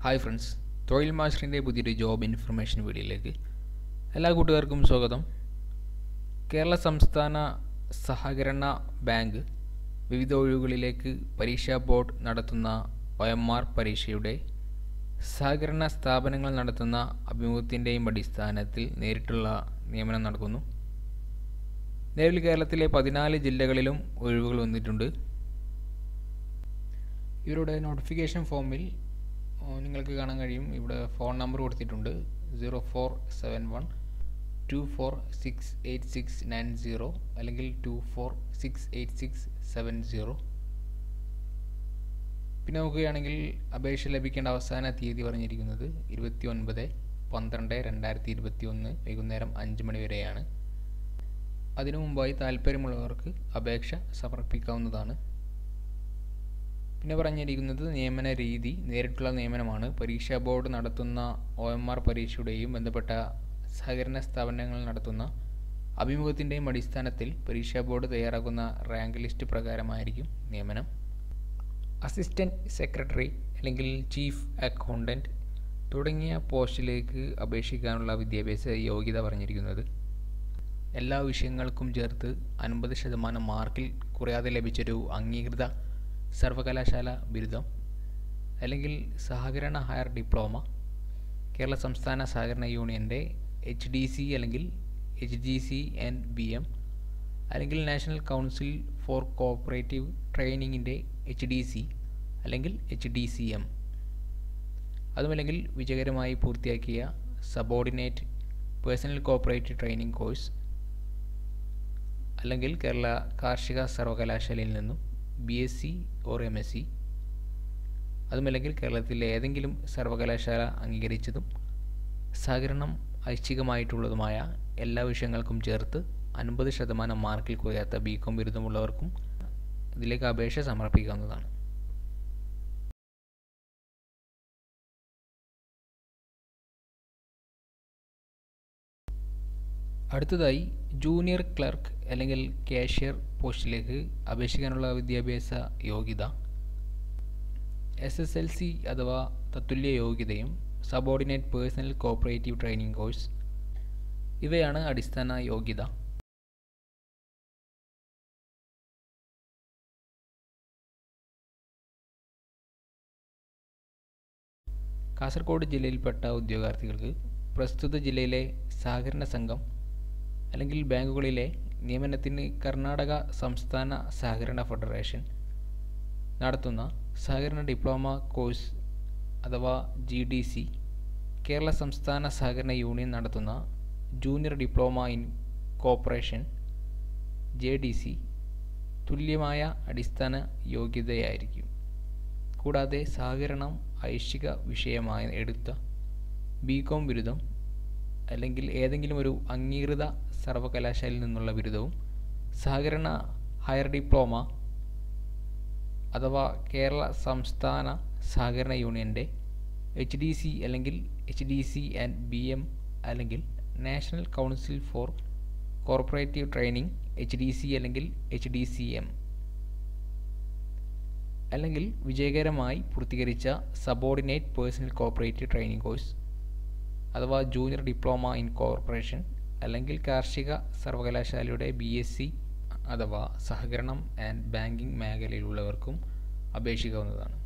hi friends തൊഴിൽ മാസ്റ്ററിൻ്റെ പുതിയൊരു job information വീഡിയോയിലേക്ക് എല്ലാ കൂട്ടുകാർക്കും സ്വാഗതം കേരള സംസ്ഥാന സഹകരണ ബാങ്ക് വിവിധ ഒഴിവുകളിലേക്ക് പരീക്ഷാ ബോർഡ് നടത്തുന്ന ഒ എം ആർ പരീക്ഷയുടെ സഹകരണ സ്ഥാപനങ്ങൾ നടത്തുന്ന അഭിമുഖത്തിൻ്റെയും അടിസ്ഥാനത്തിൽ നേരിട്ടുള്ള നിയമനം നടക്കുന്നു നിലവിൽ കേരളത്തിലെ പതിനാല് ജില്ലകളിലും ഒഴിവുകൾ വന്നിട്ടുണ്ട് ഇവരുടെ നോട്ടിഫിക്കേഷൻ ഫോമിൽ ആ, നിങ്ങൾക്ക് കാണാൻ കഴിയും ഇവിടെ ഫോൺ നമ്പർ കൊടുത്തിട്ടുണ്ട് zero four seven one two four six eight six nine zero അല്ലെങ്കിൽ two four six eight six seven zero പിന്നെ നോക്കുകയാണെങ്കിൽ അപേക്ഷ ലഭിക്കേണ്ട അവസാന തീയതി പറഞ്ഞിരിക്കുന്നത് ഇരുപത്തി ഒൻപത് പന്ത്രണ്ട് രണ്ടായിരത്തി ഇരുപത്തി ഒന്ന് വൈകുന്നേരം അഞ്ച് മണി വരെയാണ് അതിനു മുമ്പായി താല്പര്യമുള്ളവർക്ക് അപേക്ഷ സമർപ്പിക്കാവുന്നതാണ് പിന്നെ പറഞ്ഞിരിക്കുന്നത് നിയമന രീതി നേരിട്ടുള്ള നിയമനമാണ് പരീക്ഷാ ബോർഡ് നടത്തുന്ന ഒ എം ആർ പരീക്ഷയുടെയും ബന്ധപ്പെട്ട സഹകരണ സ്ഥാപനങ്ങൾ നടത്തുന്ന അഭിമുഖത്തിൻ്റെയും അടിസ്ഥാനത്തിൽ പരീക്ഷാ ബോർഡ് തയ്യാറാക്കുന്ന റാങ്ക് ലിസ്റ്റ് പ്രകാരമായിരിക്കും നിയമനം അസിസ്റ്റൻറ്റ് സെക്രട്ടറി അല്ലെങ്കിൽ ചീഫ് അക്കൗണ്ടൻറ്റ് തുടങ്ങിയ പോസ്റ്റിലേക്ക് അപേക്ഷിക്കാനുള്ള വിദ്യാഭ്യാസ യോഗ്യത പറഞ്ഞിരിക്കുന്നത് എല്ലാ വിഷയങ്ങൾക്കും ചേർത്ത് അൻപത് ശതമാനം മാർക്കിൽ കുറയാതെ ലഭിച്ചൊരു അംഗീകൃത സർവകലാശാല ബിരുദം അല്ലെങ്കിൽ സഹകരണ ഹയർ ഡിപ്ലോമ കേരള സംസ്ഥാന സഹകരണ യൂണിയൻ്റെ എച്ച് ഡി സി അല്ലെങ്കിൽ H G C N B M അല്ലെങ്കിൽ നാഷണൽ കൗൺസിൽ ഫോർ കോഓപ്പറേറ്റീവ് ട്രെയിനിങ്ങിൻ്റെ എച്ച് ഡി സി അല്ലെങ്കിൽ എച്ച് ഡി സി എം അതുമല്ലെങ്കിൽ വിജയകരമായി പൂർത്തിയാക്കിയ subordinate personnel cooperative training course അല്ലെങ്കിൽ കേരള കാർഷിക സർവകലാശാലയിൽ നിന്നും B S C or M S C അതുമല്ലെങ്കിൽ കേരളത്തിലെ ഏതെങ്കിലും സർവകലാശാല അംഗീകരിച്ചതും സഹകരണം ഐച്ഛികമായിട്ടുള്ളതുമായ എല്ലാ വിഷയങ്ങൾക്കും ചേർത്ത് അൻപത് ശതമാനം മാർക്കിൽ കുറയാത്ത ബി കോം ബിരുദമുള്ളവർക്കും ഇതിലേക്ക് അപേക്ഷ സമർപ്പിക്കാവുന്നതാണ് അടുത്തതായി ജൂനിയർ ക്ലർക്ക് അല്ലെങ്കിൽ കാഷ്യർ പോസ്റ്റിലേക്ക് അപേക്ഷിക്കാനുള്ള വിദ്യാഭ്യാസ യോഗ്യത എസ് എസ് എൽ സി അഥവാ തത്തുല്യ യോഗ്യതയും subordinate personnel cooperative training course ഇവയാണ് അടിസ്ഥാന യോഗ്യത കാസർഗോഡ് ജില്ലയിൽപ്പെട്ട ഉദ്യോഗാർത്ഥികൾക്ക് പ്രസ്തുത ജില്ലയിലെ സഹകരണ സംഘം അല്ലെങ്കിൽ ബാങ്കുകളിലെ നിയമനത്തിന് കർണാടക സംസ്ഥാന സഹകരണ ഫെഡറേഷൻ നടത്തുന്ന സഹകരണ ഡിപ്ലോമ കോഴ്സ് അഥവാ ജി ഡി സി കേരള സംസ്ഥാന സഹകരണ യൂണിയൻ നടത്തുന്ന junior diploma in cooperation J D C തുല്യമായ അടിസ്ഥാന യോഗ്യതയായിരിക്കും കൂടാതെ സഹകരണം ഐച്ഛിക വിഷയമായി എടുത്ത ബി കോം ബിരുദം അല്ലെങ്കിൽ ഏതെങ്കിലും ഒരു അംഗീകൃത സർവകലാശാലയിൽ നിന്നുള്ള ബിരുദവും സഹകരണ ഹയർ ഡിപ്ലോമ അഥവാ കേരള സംസ്ഥാന സഹകരണ യൂണിയൻ്റെ എച്ച് ഡി സി അല്ലെങ്കിൽ H D C and B M അല്ലെങ്കിൽ national council for corporative training H D C അല്ലെങ്കിൽ എച്ച് ഡി സി എം അല്ലെങ്കിൽ വിജയകരമായി പൂർത്തീകരിച്ച subordinate personnel cooperative training course അഥവാ ജൂനിയർ ഡിപ്ലോമ ഇൻ കോർപ്പറേഷൻ അല്ലെങ്കിൽ കാർഷിക സർവകലാശാലയുടെ ബി എസ് സി അഥവാ സഹകരണം ആൻഡ് ബാങ്കിംഗ് മേഖലയിലുള്ളവർക്കും അപേക്ഷിക്കാവുന്നതാണ്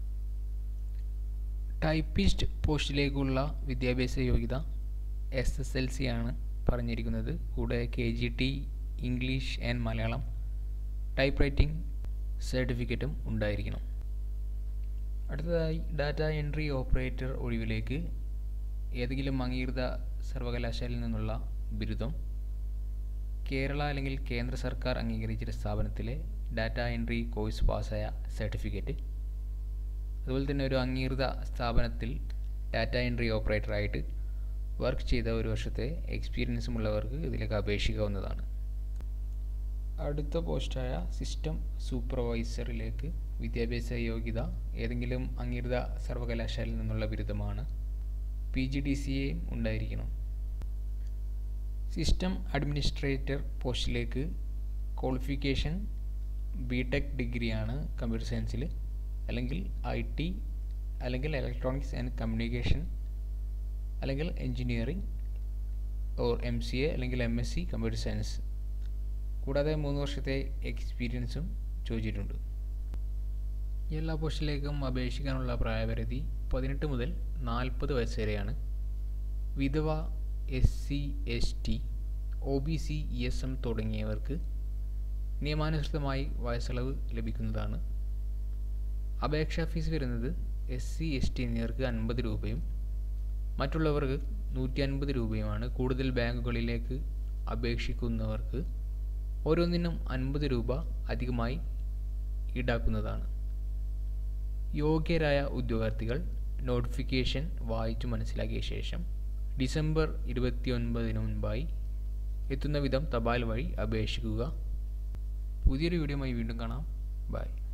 ടൈപ്പിസ്റ്റ് പോസ്റ്റിലേക്കുള്ള വിദ്യാഭ്യാസ യോഗ്യത എസ് എസ് എൽ സി ആണ് പറഞ്ഞിരിക്കുന്നത് കൂടെ K G T English and Malayalam type writing സർട്ടിഫിക്കറ്റും ഉണ്ടായിരിക്കണം അടുത്തതായി ഡാറ്റ എൻട്രി ഓപ്പറേറ്റർ ഒഴിവിലേക്ക് ഏതെങ്കിലും അംഗീകൃത സർവകലാശാലയിൽ നിന്നുള്ള ബിരുദം കേരള അല്ലെങ്കിൽ കേന്ദ്ര സർക്കാർ അംഗീകരിച്ച സ്ഥാപനത്തിലെ ഡാറ്റ എൻട്രി കോഴ്സ് പാസ്സായ സർട്ടിഫിക്കറ്റ് അതുപോലെ തന്നെ ഒരു അംഗീകൃത സ്ഥാപനത്തിൽ ഡാറ്റ എൻട്രി ഓപ്പറേറ്ററായിട്ട് വർക്ക് ചെയ്ത ഒരു വർഷത്തെ എക്സ്പീരിയൻസും ഉള്ളവർക്ക് ഇതിലേക്ക് അപേക്ഷിക്കാവുന്നതാണ് അടുത്ത പോസ്റ്റായ സിസ്റ്റം സൂപ്പർവൈസറിലേക്ക് വിദ്യാഭ്യാസ യോഗ്യത ഏതെങ്കിലും അംഗീകൃത സർവകലാശാലയിൽ നിന്നുള്ള ബിരുദമാണ് P G D C A ഉണ്ടായിരിക്കണം സിസ്റ്റം അഡ്മിനിസ്ട്രേറ്റർ പോസ്റ്റിലേക്ക് ക്വാളിഫിക്കേഷൻ ബി ടെക് ഡിഗ്രിയാണ് കമ്പ്യൂട്ടർ സയൻസിൽ അല്ലെങ്കിൽ ഐ ടി അല്ലെങ്കിൽ ഇലക്ട്രോണിക്സ് ആൻഡ് കമ്മ്യൂണിക്കേഷൻ അല്ലെങ്കിൽ engineering or M C A അല്ലെങ്കിൽ M S C computer science കൂടാതെ മൂന്ന് വർഷത്തെ എക്സ്പീരിയൻസും ചോദിച്ചിട്ടുണ്ട് ഈ എല്ലാ പോസ്റ്റിലേക്കും അപേക്ഷിക്കാനുള്ള പ്രായപരിധി പതിനെട്ട് മുതൽ നാൽപ്പത് വയസ്സ് വരെയാണ് വിധവ S C S T O B C E S M തുടങ്ങിയവർക്ക് നിയമാനുസൃതമായി വയസ്സളവ് ലഭിക്കുന്നതാണ് അപേക്ഷാ ഫീസ് വരുന്നത് എസ് സി എസ് ടി എന്നിവർക്ക് അൻപത് രൂപയും മറ്റുള്ളവർക്ക് നൂറ്റി അൻപത് രൂപയുമാണ് കൂടുതൽ ബാങ്കുകളിലേക്ക് അപേക്ഷിക്കുന്നവർക്ക് ഓരോന്നിനും അൻപത് രൂപ അധികമായി ഈടാക്കുന്നതാണ് യോഗ്യരായ ഉദ്യോഗാർത്ഥികൾ നോട്ടിഫിക്കേഷൻ വായിച്ചു മനസ്സിലാക്കിയ ശേഷം ഡിസംബർ ഇരുപത്തിയൊൻപതിന് മുൻപായി എത്തുന്ന വിധം തപാൽ വഴി അപേക്ഷിക്കുക പുതിയൊരു വീഡിയോയുമായി വീണ്ടും കാണാം ബൈ